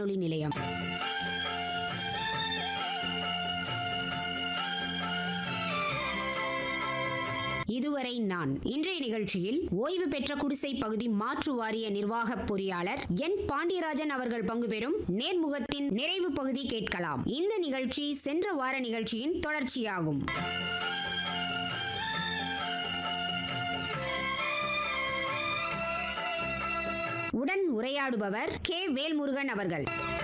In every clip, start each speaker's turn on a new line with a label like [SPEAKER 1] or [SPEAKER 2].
[SPEAKER 1] வானொலி நிலையம் இதுவரை நான் இன்றைய நிகழ்ச்சியில் ஓய்வு பெற்ற குடிசை பகுதி மாற்று வாரிய நிர்வாக பொறியாளர் என் பாண்டியராஜன் அவர்கள் பங்கு பெறும் நேர்முகத்தின் நிறைவு பகுதி கேட்கலாம் இந்த நிகழ்ச்சி சென்ற வார நிகழ்ச்சியின் தொடர்ச்சியாகும் உடன் உரையாடுபவர் கே வேல்முருகன் அவர்கள்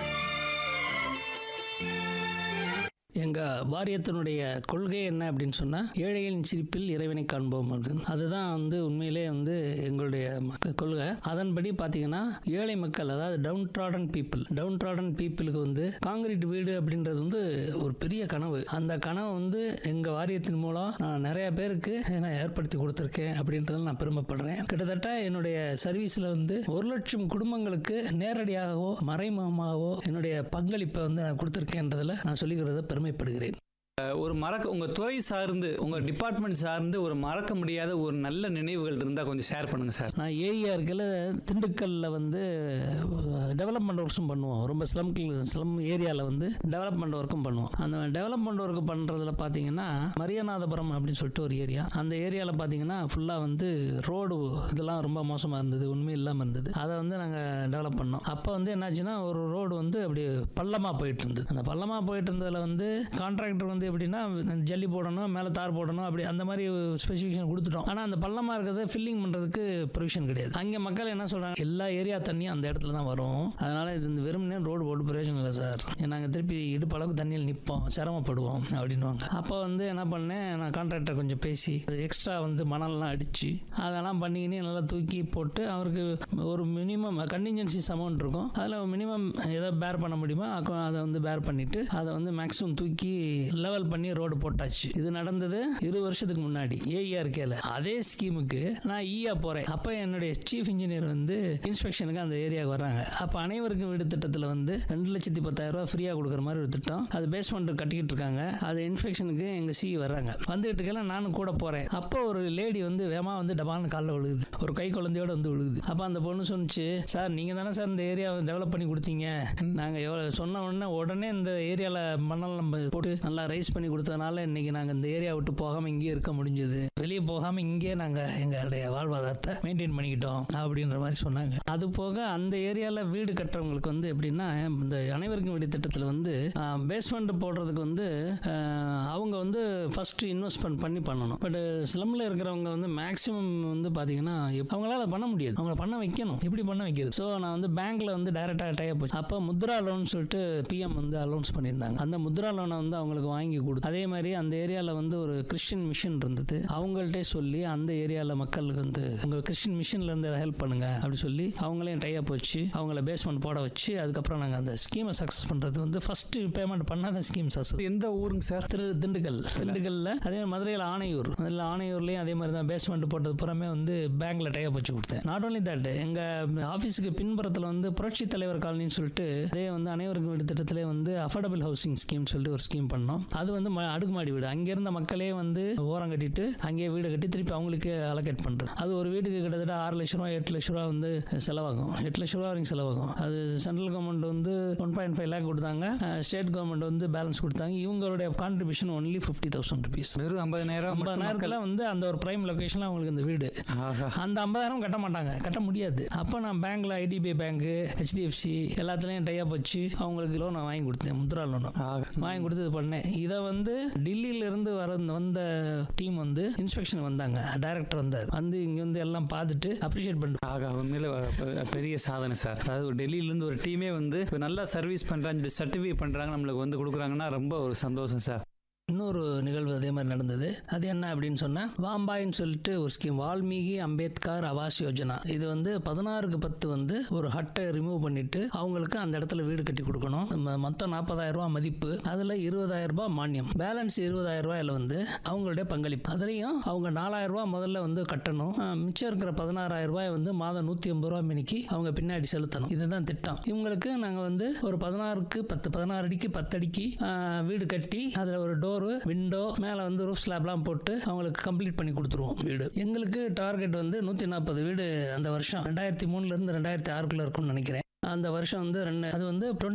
[SPEAKER 2] எங்கள் வாரியத்தினுடைய கொள்கை என்ன அப்படின்னு சொன்னால் ஏழைகளின் சிரிப்பில் இறைவனை காண்போம் அப்படின்னு அதுதான் வந்து உண்மையிலே வந்து எங்களுடைய மக்க- கொள்கை அதன்படி பார்த்தீங்கன்னா ஏழை மக்கள் அதாவது downtrodden people downtrodden பீப்புளுக்கு வந்து காங்கிரீட் வீடு அப்படின்றது வந்து ஒரு பெரிய கனவு அந்த கனவை வந்து எங்கள் வாரியத்தின் மூலம் நான் நிறைய பேருக்கு நான் ஏற்படுத்தி கொடுத்துருக்கேன் அப்படின்றதுல நான் பெருமைப்படுறேன் கிட்டத்தட்ட என்னுடைய சர்வீஸில் வந்து ஒரு லட்சம் குடும்பங்களுக்கு நேரடியாகவோ மறைமுகமாகவோ என்னுடைய பங்களிப்பை வந்து நான் கொடுத்துருக்கேன்றதுல நான் சொல்லிக்கிறத பெருமைப்படுகிறேன்
[SPEAKER 3] ஒரு மறக்க உங்க துறை சார்ந்து உங்க டிபார்ட்மெண்ட் சார்ந்து ஒரு மறக்க முடியாத ஒரு நல்ல நினைவுகள் இருந்தா கொஞ்சம் ஷேர் பண்ணுங்க சார்
[SPEAKER 2] நான் ஏரியா இருக்கல திண்டுக்கல்ல வந்து டெவலப்மெண்ட் ஒர்க்ஸும் பண்ணுவோம் ரொம்ப ஸ்லம் ஸ்லம் ஏரியாவில் வந்து டெவலப்மெண்ட் ஒர்க்கும் பண்ணுவோம் அந்த டெவலப்மெண்ட் ஒர்க் பண்ணுறதுல பார்த்தீங்கன்னா மரியநாதபுரம் அப்படின்னு சொல்லிட்டு ஒரு ஏரியா அந்த ஏரியாவில் பார்த்தீங்கன்னா ஃபுல்லாக வந்து ரோடு இதெல்லாம் ரொம்ப மோசமாக இருந்தது உண்மை இல்லாமல் இருந்தது அதை வந்து நாங்கள் டெவலப் பண்ணோம் அப்போ வந்து என்னாச்சுன்னா ஒரு ரோடு வந்து அப்படி பள்ளமாக போயிட்டு இருந்தது அந்த பள்ளமாக போயிட்டு இருந்ததில் வந்து கான்ட்ராக்டர் வந்து எப்படின்னா ஜல்லி போடணும் மேலே தார் போடணும் அப்படி அந்த மாதிரி ஸ்பெசிஃபிகேஷன் கொடுத்துட்டோம் ஆனால் அந்த பள்ளமாக இருக்கிறத ஃபில்லிங் பண்ணுறதுக்கு ப்ரொவிஷன் கிடையாது அங்கே மக்கள் என்ன சொல்கிறாங்க எல்லா ஏரியா தண்ணியும் அந்த இடத்துல தான் வரும் அதனால் இது இந்த வெறுமனே ரோடு போட்டு பிரயோஜனம் இல்லை சார் நாங்கள் திருப்பி இடுப்பளவுக்கு தண்ணியில் நிற்போம் சிரமப்படுவோம் அப்படின்வாங்க அப்போ வந்து என்ன பண்ணேன் நான் கான்ட்ராக்டர் கொஞ்சம் பேசி எக்ஸ்ட்ரா வந்து மணல்லாம் அடித்து அதெல்லாம் பண்ணிக்கினு நல்லா தூக்கி போட்டு அவருக்கு ஒரு மினிமம் கண்டிஞ்சன்சிஸ் அமௌண்ட் இருக்கும் அதில் மினிமம் எதை பேர் பண்ண முடியுமோ அக்க- அதை வந்து பேர் பண்ணிட்டு அதை வந்து மேக்ஸிமம் தூக்கி லெவல் பண்ணி ரோடு போட்டாச்சு இது நடந்தது இரு வருஷத்துக்கு முன்னாடி ஏஇஆர் கேல அதே ஸ்கீமுக்கு நான் ஈயா போறேன் அப்போ என்னுடைய சீஃப் இன்ஜினியர் வந்து இன்ஸ்பெக்ஷனுக்கு அந்த ஏரியாவுக்கு வர்றாங்க அப்போ அனைவருக்கும் வீடு திட்டத்தில் வந்து ரெண்டு லட்சத்தி பத்தாயிரம் ரூபாய் ஃப்ரீயாக கொடுக்குற மாதிரி ஒரு திட்டம் அது பேஸ்மெண்ட் கட்டிக்கிட்டு இருக்காங்க அது இன்ஸ்பெக்ஷனுக்கு எங்கள் சி வர்றாங்க வந்துகிட்டு இருக்கல நானும் கூட போகிறேன் அப்போ ஒரு லேடி வந்து வேமா வந்து டபால்னு காலில் விழுகுது ஒரு கை குழந்தையோட வந்து விழுகுது அப்போ அந்த பொண்ணு சொன்னுச்சு சார் நீங்கள் தானே சார் இந்த ஏரியாவை டெவலப் பண்ணி கொடுத்தீங்க நாங்கள் எவ்வளோ சொன்ன உடனே உடனே இந்த ஏரியாவில் மணல் நம்ம போட்டு நல்லா ரைஸ் பண்ணி கொடுத்ததுனால இன்னைக்கு நாங்கள் இந்த ஏரியா விட்டு போகாமல் இங்கேயே இருக்க முடிஞ்சது வெளியே போகாமல் இங்கேயே நாங்கள் எங்களுடைய வாழ்வாதாரத்தை மெயின்டைன் பண்ணிக்கிட்டோம் அப்படின்ற மாதிரி சொன்னாங்க அது போக அந்த ஏரியாவில் வீடு கட்டுறவங்களுக்கு வந்து எப்படின்னா இந்த அனைவருக்கும் வீடு திட்டத்தில் வந்து பேஸ்மெண்ட் போடுறதுக்கு வந்து ஆஹ், அவங்க வந்து ஃபர்ஸ்ட் இன்வெஸ்ட்மெண்ட் பண்ணி பண்ணணும் பட் ஸ்லம்ல இருக்கிறவங்க வந்து மேக்ஸிமம் வந்து பார்த்தீங்கன்னா இப்ப அவங்களால பண்ண முடியாது அவங்கள பண்ண வைக்கணும் எப்படி பண்ண வைக்கிறது ஸோ நான் வந்து பேங்க்ல வந்து டைரெக்டாக டைப் போச்சு அப்போ முத்ரா லோன் சொல்லிட்டு பிஎம் வந்து அலௌன்ஸ் பண்ணியிருந்தாங்க அந்த முத்ரா லோனை வந்து அவங்களுக்கு வாங்கி கொடுத்து அதே மாதிரி அந்த ஏரியாவில் வந்து ஒரு கிறிஸ்டின் மிஷன் இருந்தது அவங்கள்ட்டே சொல்லி அந்த ஏரியாவில் மக்களுக்கு வந்து உங்கள் கிறிஸ்டின் மிஷன்ல இருந்து ஹெல்ப் பண்ணுங்க அப்படி சொல்லி அவங்களையும் டைப் வச்சு அவங்கள பேஸ்மெண்ட் போட வச்சு அதுக்கப்புறம் நாங்கள் அந்த ஸ்கீமை சக்ஸஸ் பண்ணுறது வந்து ஃபர்ஸ்ட் பேமெண்ட் பண்ணாத ஸ்கீம் சக்ஸஸ்
[SPEAKER 3] இது எந்த ஊருங்க சார்
[SPEAKER 2] திரு திண்டுக்கல் திண்டுக்கல்ல அதே மாதிரி மதுரையில் ஆணையூர் அதில் ஆணையூர்லேயும் அதே மாதிரி தான் பேஸ்மெண்ட் போட்டது புறமே வந்து பேங்க்ல டைப் வச்சு கொடுத்தேன் நாட் only தட் எங்கள் ஆஃபீஸுக்கு பின்புறத்தில் வந்து புரட்சி தலைவர் காலனின்னு சொல்லிட்டு அதே வந்து அனைவருக்கும் வீடு திட்டத்திலே வந்து அஃபோர்டபுள் ஹவுசிங் ஸ்கீம் சொல்லிட்டு ஒரு ஸ்கீம் பண்ணோம் அது வந்து ம- அடுக்குமாடி வீடு அங்கே இருந்த மக்களே வந்து ஓரம் கட்டிட்டு அங்கேயே வீடு கட்டி திருப்பி அவங்களுக்கு அலோகேட் பண்ணுறது அது ஒரு வீட்டுக்கு கிட்டத்தட்ட ஆறு லட்ச ரூபா எட்டு லட்ச ரூபா வந்து செலவாகும் எட்டு லட்ச ரூபா வரைக்கும் செலவாகும் அது சென்ட்ரல் கவர்மெண்ட் வந்து ஒன் பாயிண்ட் ஃபைவ் லேக் கொடுத்தாங்க ஸ்டேட் கவர்மெண்ட் வந்து பேலன்ஸ் கொடுத்தாங்க இவங்களுடைய contribution only fifty thousand rupees
[SPEAKER 3] வெறும் ஐம்பதாயிரம்
[SPEAKER 2] ஐம்பது நேரத்தில் வந்து அந்த ஒரு பிரைம் லொகேஷனில் அவங்களுக்கு இந்த வீடு
[SPEAKER 3] ஆஹா
[SPEAKER 2] அந்த ஐம்பதாயிரம் கட்ட மாட்டாங்க கட்ட முடியாது அப்போ நான் பேங்க்ல ஐடிபிஐ பேங்க் ஹெச்டிஎஃப்சி எல்லாத்துலேயும் டைப் வச்சு அவங்களுக்கு லோன் வாங்கி கொடுத்தேன் முத்ரா லோன்
[SPEAKER 3] ஆஹா
[SPEAKER 2] வாங்கி கொடுத்து இது பண்ணேன் இதை வந்து டெல்லியில இருந்து வர வந்த டீம் வந்து இன்ஸ்பெக்ஷன் வந்தாங்க டைரக்டர் வந்தார் வந்து இங்க வந்து எல்லாம் பார்த்துட்டு அப்ரிஷியேட் பண்ணிட்டு
[SPEAKER 3] ஆகா உண்மையில பெ- பெரிய சாதனை சார் அதாவது ஒரு டெல்லியிலேருந்து ஒரு டீமே வந்து இப்ப நல்லா சர்வீஸ் பண்ணுறாங்க சர்டிஃபிகேட் பண்ணுறாங்க நம்மளுக்கு வந்து கொடுக்குறாங்கன்னா ரொம்ப ஒரு சந்தோஷம் சார்
[SPEAKER 2] இன்னொரு நிகழ்வு அதே மாதிரி நடந்தது அது என்ன அப்படின்னு சொன்னா வாம்பாயின்னு சொல்லிட்டு ஒரு ஸ்கீம் வால்மீகி அம்பேத்கர் ஆவாஸ் யோஜனா இது வந்து பதினாறுக்கு பத்து வந்து ஒரு ஹட்டை ரிமூவ் பண்ணிட்டு அவங்களுக்கு அந்த இடத்துல வீடு கட்டி கொடுக்கணும் ம- மொத்தம் நாற்பதாயிரம் ரூபாய் மதிப்பு அதுல இருபதாயிரம் ரூபாய் மானியம் பேலன்ஸ் இருபதாயிரம் ரூபாயில வந்து அவங்களுடைய பங்களிப்பு அதுலயும் அவங்க நாலாயிரம் ரூபாய் முதல்ல வந்து கட்டணும் அஹ் மிச்சம் இருக்கிற பதினாறாயிரம் ரூபாய் வந்து மாதம் நூத்தி ஐம்பது ரூபாய் மினிக்கு அவங்க பின்னாடி செலுத்தணும் இதுதான் திட்டம் இவங்களுக்கு நாங்க வந்து ஒரு பதினாறுக்கு பத்து பதினாறு அடிக்கு பத்து அடிக்கு ஆஹ், வீடு கட்டி அதுல ஒரு டோரு விண்டோ மேல வந்து ரூஃப் ஸ்லாப்லாம் போட்டு அவங்களுக்கு கம்ப்ளீட் பண்ணி கொடுத்துருவோம் வீடு எங்களுக்கு டார்கெட் வந்து நூத்தி நாற்பது வீடு அந்த வருஷம் ரெண்டாயிரத்தி மூணுல இருந்து ரெண்டாயிரத்தி ஆறுக்குள்ள இருக்கும்னு நினைக்கிறேன் அந்த வருஷம் வந்து ரெண்டு அது வந்து